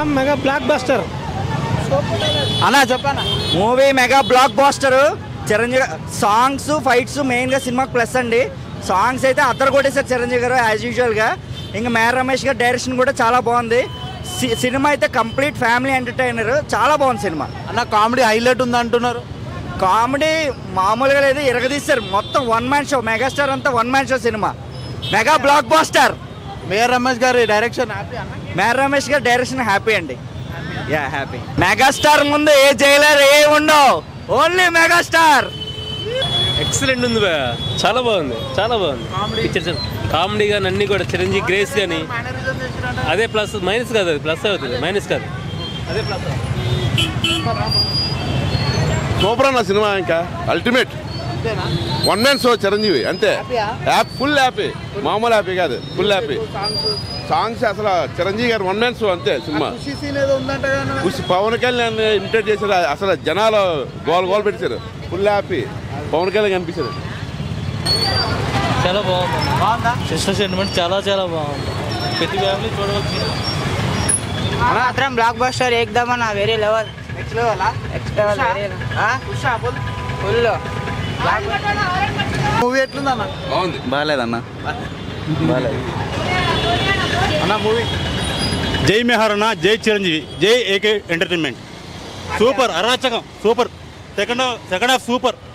mega black blockbuster అన్నా చెప్పనా movie mega blockbuster Chiranjeevi songs fights మెయిన్గా సినిమాకి ప్లస్ అండి సాంగ్స్ అయితే అద్దరు కొట్టేశారు చిరంజీవి గారు యాజ్ యూజువల్గా ఇంకా మేర రమేష్ గారి డైరెక్షన్ కూడా చాలా బాగుంది సి- సినిమా అయితే కంప్లీట్ ఫ్యామిలీ ఎంటర్టైనర్ చాలా బాగుంది సినిమా అన్న కామెడీ హైలైట్ ఉంది అంటున్నారు కామెడీ మామూలుగా లేదు ఇరగదీశారు మొత్తం వన్ మ్యాన్ షో మెగాస్టార్ అంతా వన్ మ్యాన్ షో సినిమా mega blockbuster Meher Ramesh garu direction happy అన్న మేర రమేష్ గారి డైరెక్షన్ హ్యాపీ అండి యా హ్యాపీ మెగాస్టార్ ముందు ఏ జైలర్ ఏ ఉండవు ఓన్లీ మెగాస్టార్ ఎక్సలెంట్ ఉంది బా చాలా బాగుంది చాలా బాగుంది పిక్చర్ కామెడీ కానీ అన్ని కూడా చిరంజీవి గ్రేస్ కానీ అదే ప్లస్ మైనస్ కాదు అది ప్లస్ అవుతుంది మైనస్ కాదు అదే ప్లస్ సూపర్ అన్న సినిమా ఇంకా ultimate one man show Chiranjeevi అంతే హ్యాపీ ఫుల్ హ్యాపీ మామూలు హ్యాపీ కాదు ఫుల్ హ్యాపీ సాంగ్స్ అసలు Chiranjeevi garu one man show అంతే సినిమా ఖుషి సీన్ ఏదో ఉందంట కదా ఖుషి పవన్ కళ్యాణ్ ఇమిటేట్ చేశారు అసలు జనాలు గోల్ గోల్ పెట్టారు ఫుల్ హ్యాపీ పవన్ కళ్యాణ్ కనిపించారు చాలా బాగుంది బాగుందా సిస్టర్ సెంటిమెంట్ చాలా చాలా బాగుంది ప్రతి ఫ్యామిలీ చూడవచ్చు మాత్రం బ్లాక్ బస్టర్ ఏకదమ్ అన్న వేరే level next level next level full movie ఎట్లుందన్న బాగుంది బాగాలేదన్న అన్న మూవీ జై మెహారణ జై చిరంజీవి జై ఏకే ఎంటర్టైన్మెంట్ సూపర్ అరాచకం super second second half super